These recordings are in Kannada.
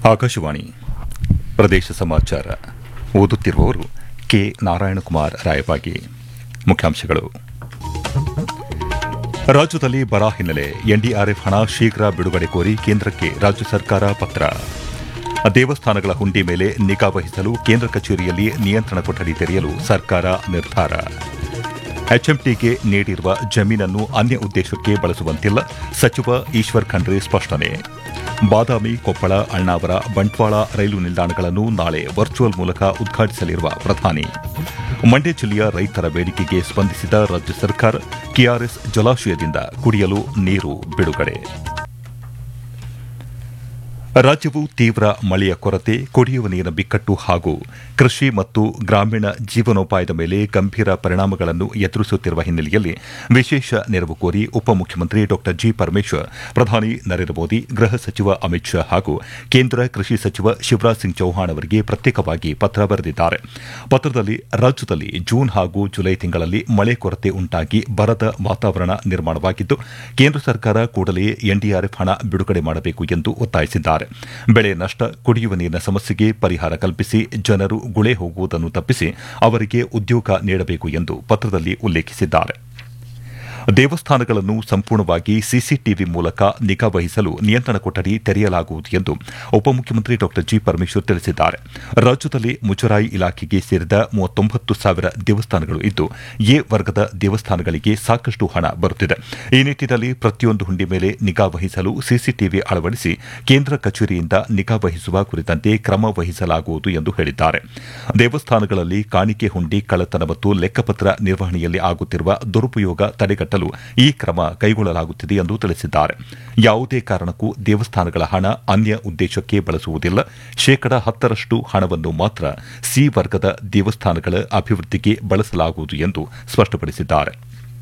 ಆಕಾಶವಾಣಿ ಪ್ರದೇಶ ಸಮಾಚಾರ ಓದುತ್ತಿರುವವರು ಕೆ ನಾರಾಯಣಕುಮಾರ್ ರಾಯಬಾಗಿ ಮುಖ್ಯಾಂಶಗಳು ರಾಜ್ಯದಲ್ಲಿ ಬರ ಹಿನ್ನೆಲೆ ಎನ್ಡಿಆರ್ಎಫ್ ಹಣ ಶೀಘ್ರ ಬಿಡುಗಡೆ ಕೋರಿ ಕೇಂದ್ರಕ್ಕೆ ರಾಜ್ಯ ಸರ್ಕಾರ ಪತ್ರ ದೇವಸ್ಥಾನಗಳ ಹುಂಡಿ ಮೇಲೆ ನಿಗಾ ವಹಿಸಲು ಕೇಂದ್ರ ಕಚೇರಿಯಲ್ಲಿ ನಿಯಂತ್ರಣ ಕೊಠಡಿ ತೆರೆಯಲು ಸರ್ಕಾರ ನಿರ್ಧಾರ ಎಚ್ಎಂಟಿಗೆ ನೀಡಿರುವ ಜಮೀನನ್ನು ಅನ್ಯ ಉದ್ದೇಶಕ್ಕೆ ಬಳಸುವಂತಿಲ್ಲ ಸಚಿವ ಈಶ್ವರ್ ಖಂಡ್ರೆ ಸ್ಪಷ್ಟನೆ ಬಾದಾಮಿ ಕೊಪ್ಪಳ ಅಣ್ಣಾವರ ಬಂಟ್ವಾಳ ರೈಲು ನಿಲ್ದಾಣಗಳನ್ನು ನಾಳೆ ವರ್ಚುವಲ್ ಮೂಲಕ ಉದ್ಘಾಟಿಸಲಿರುವ ಪ್ರಧಾನಿ ಮಂಡ್ಯ ಜಿಲ್ಲೆಯ ರೈತರ ಬೇಡಿಕೆಗೆ ಸ್ಪಂದಿಸಿದ ರಾಜ್ಯ ಸರ್ಕಾರ ಕೆಆರ್ಎಸ್ ಜಲಾಶಯದಿಂದ ಕುಡಿಯಲು ನೀರು ಬಿಡುಗಡೆ ರಾಜ್ಯವು ತೀವ್ರ ಮಳೆಯ ಕೊರತೆ ಕುಡಿಯುವ ನೀರಿನ ಬಿಕ್ಕಟ್ಟು ಹಾಗೂ ಕೃಷಿ ಮತ್ತು ಗ್ರಾಮೀಣ ಜೀವನೋಪಾಯದ ಮೇಲೆ ಗಂಭೀರ ಪರಿಣಾಮಗಳನ್ನು ಎದುರಿಸುತ್ತಿರುವ ಹಿನ್ನೆಲೆಯಲ್ಲಿ ವಿಶೇಷ ನೆರವು ಕೋರಿ ಉಪಮುಖ್ಯಮಂತ್ರಿ ಡಾ ಜಿ ಪರಮೇಶ್ವರ್ ಪ್ರಧಾನಿ ನರೇಂದ್ರ ಮೋದಿ ಗೃಹ ಸಚಿವ ಅಮಿತ್ ಶಾ ಹಾಗೂ ಕೇಂದ್ರ ಕೃಷಿ ಸಚಿವ ಶಿವರಾಜ್ ಸಿಂಗ್ ಚೌಹಾಣ್ ಅವರಿಗೆ ಪ್ರತ್ಯೇಕವಾಗಿ ಪತ್ರ ಬರೆದಿದ್ದಾರೆ ಪತ್ರದಲ್ಲಿ ರಾಜ್ಯದಲ್ಲಿ ಜೂನ್ ಹಾಗೂ ಜುಲೈ ತಿಂಗಳಲ್ಲಿ ಮಳೆ ಕೊರತೆ ಉಂಟಾಗಿ ಬರದ ವಾತಾವರಣ ನಿರ್ಮಾಣವಾಗಿದ್ದು ಕೇಂದ್ರ ಸರ್ಕಾರ ಕೂಡಲೇ ಎನ್ಡಿಆರ್ಎಫ್ ಹಣ ಬಿಡುಗಡೆ ಮಾಡಬೇಕು ಎಂದು ಒತ್ತಾಯಿಸಿದ್ದಾರೆ ಬೆಳೆ ನಷ್ಟ ಕುಡಿಯುವ ನೀರಿನ ಸಮಸ್ಯೆಗೆ ಪರಿಹಾರ ಕಲ್ಪಿಸಿ ಜನರು ಗುಳೆ ಹೋಗುವುದನ್ನು ತಪ್ಪಿಸಿ ಅವರಿಗೆ ಉದ್ಯೋಗ ನೀಡಬೇಕು ಎಂದು ಪತ್ರದಲ್ಲಿ ಉಲ್ಲೇಖಿಸಿದ್ದಾರೆ ದೇವಸ್ಥಾನಗಳನ್ನು ಸಂಪೂರ್ಣವಾಗಿ ಸಿಸಿಟಿವಿ ಮೂಲಕ ನಿಗಾ ವಹಿಸಲು ನಿಯಂತ್ರಣ ಕೊಠಡಿ ತೆರೆಯಲಾಗುವುದು ಎಂದು ಉಪಮುಖ್ಯಮಂತ್ರಿ ಡಾ ಜಿ ಪರಮೇಶ್ವರ್ ತಿಳಿಸಿದ್ದಾರೆ ರಾಜ್ಯದಲ್ಲಿ ಮುಜರಾಯಿ ಇಲಾಖೆಗೆ ಸೇರಿದ ಮೂವತ್ತೊಂಬತ್ತು ಸಾವಿರ ದೇವಸ್ಥಾನಗಳು ಇದ್ದು ಎ ವರ್ಗದ ದೇವಸ್ಥಾನಗಳಿಗೆ ಸಾಕಷ್ಟು ಹಣ ಬರುತ್ತಿದೆ ಈ ನಿಟ್ಟಿನಲ್ಲಿ ಪ್ರತಿಯೊಂದು ಹುಂಡಿ ಮೇಲೆ ನಿಗಾ ವಹಿಸಲು ಸಿಸಿಟಿವಿ ಅಳವಡಿಸಿ ಕೇಂದ್ರ ಕಚೇರಿಯಿಂದ ನಿಗಾ ವಹಿಸುವ ಕುರಿತಂತೆ ಕ್ರಮ ವಹಿಸಲಾಗುವುದು ಎಂದು ಹೇಳಿದ್ದಾರೆ ದೇವಸ್ಥಾನಗಳಲ್ಲಿ ಕಾಣಿಕೆ ಹುಂಡಿ ಕಳ್ಳತನ ಮತ್ತು ಲೆಕ್ಕಪತ್ರ ನಿರ್ವಹಣೆಯಲ್ಲಿ ಆಗುತ್ತಿರುವ ದುರುಪಯೋಗ ತಡೆಗಟ್ಟಲು ಈ ಕ್ರಮ ಕೈಗೊಳ್ಳಲಾಗುತ್ತಿದೆ ಎಂದು ತಿಳಿಸಿದ್ದಾರೆ ಯಾವುದೇ ಕಾರಣಕ್ಕೂ ದೇವಸ್ಥಾನಗಳ ಹಣ ಅನ್ಯ ಉದ್ದೇಶಕ್ಕೆ ಬಳಸುವುದಿಲ್ಲ ಶೇಕಡ ಹತ್ತರಷ್ಟು ಹಣವನ್ನು ಮಾತ್ರ ಸಿ ವರ್ಗದ ದೇವಸ್ಥಾನಗಳ ಅಭಿವೃದ್ಧಿಗೆ ಬಳಸಲಾಗುವುದು ಎಂದು ಸ್ಪಷ್ಟಪಡಿಸಿದ್ದಾರೆ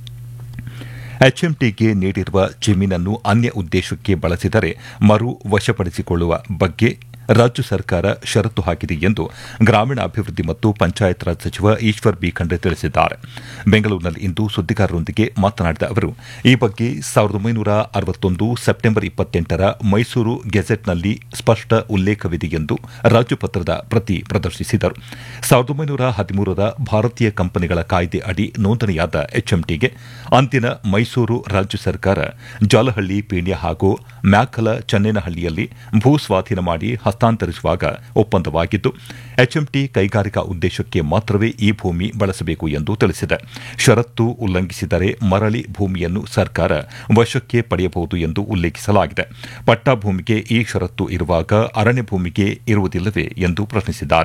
ಎಚ್ಎಂಟಿಗೆ ನೀಡಿರುವ ಜಮೀನನ್ನು ಅನ್ಯ ಉದ್ದೇಶಕ್ಕೆ ಬಳಸಿದರೆ ಮರು ವಶಪಡಿಸಿಕೊಳ್ಳುವ ಬಗ್ಗೆ ರಾಜ್ಯ ಸರ್ಕಾರ ಷರತ್ತು ಹಾಕಿದೆ ಎಂದು ಗ್ರಾಮೀಣಾಭಿವೃದ್ಧಿ ಮತ್ತು ಪಂಚಾಯತ್ ರಾಜ್ ಸಚಿವ ಈಶ್ವರ್ ಬಿ ಖಂಡ್ರೆ ತಿಳಿಸಿದ್ದಾರೆ ಬೆಂಗಳೂರಿನಲ್ಲಿಂದು ಸುದ್ದಿಗಾರರೊಂದಿಗೆ ಮಾತನಾಡಿದ ಅವರು ಈ ಬಗ್ಗೆ ಸಾವಿರದ ಒಂಬೈನೂರ ಅರವತ್ತೊಂದು ಸೆಪ್ಟೆಂಬರ್ ಇಪ್ಪತ್ತೆಂಟರ ಮೈಸೂರು ಗೆಜೆಟ್ನಲ್ಲಿ ಸ್ಪಷ್ಟ ಉಲ್ಲೇಖವಿದೆ ಎಂದು ರಾಜ್ಯಪತ್ರದ ಪ್ರತಿ ಪ್ರದರ್ಶಿಸಿದರು ಸಾವಿರದ ಒಂಬೈನೂರ ಹದಿಮೂರರ ಭಾರತೀಯ ಕಂಪನಿಗಳ ಕಾಯ್ದೆ ಅಡಿ ನೋಂದಣಿಯಾದ ಎಚ್ಎಂಟಿಗೆ ಅಂದಿನ ಮೈಸೂರು ರಾಜ್ಯ ಸರ್ಕಾರ ಜಾಲಹಳ್ಳಿ ಪೀಣ್ಯ ಹಾಗೂ ಮ್ಯಾಕಲ ಚನ್ನೇನಹಳ್ಳಿಯಲ್ಲಿ ಭೂ ಸ್ವಾಧೀನ ಮಾಡಿ ಹಸ್ತಾಂತರಿಸುವಾಗ ಒಪ್ಪಂದವಾಗಿದ್ದು ಎಚ್ಎಂಟಿ ಕೈಗಾರಿಕಾ ಉದ್ದೇಶಕ್ಕೆ ಮಾತ್ರವೇ ಈ ಭೂಮಿ ಬಳಸಬೇಕು ಎಂದು ತಿಳಿಸಿದೆ ಷರತ್ತು ಉಲ್ಲಂಘಿಸಿದರೆ ಮರಳಿ ಭೂಮಿಯನ್ನು ಸರ್ಕಾರ ವಶಕ್ಕೆ ಪಡೆಯಬಹುದು ಎಂದು ಉಲ್ಲೇಖಿಸಲಾಗಿದೆ ಪಟ್ಟಾ ಭೂಮಿಗೆ ಈ ಷರತ್ತು ಇರುವಾಗ ಅರಣ್ಯ ಭೂಮಿಗೆ ಇರುವುದಿಲ್ಲವೇ ಎಂದು ಪ್ರಶ್ನಿಸಿದ್ದಾರೆ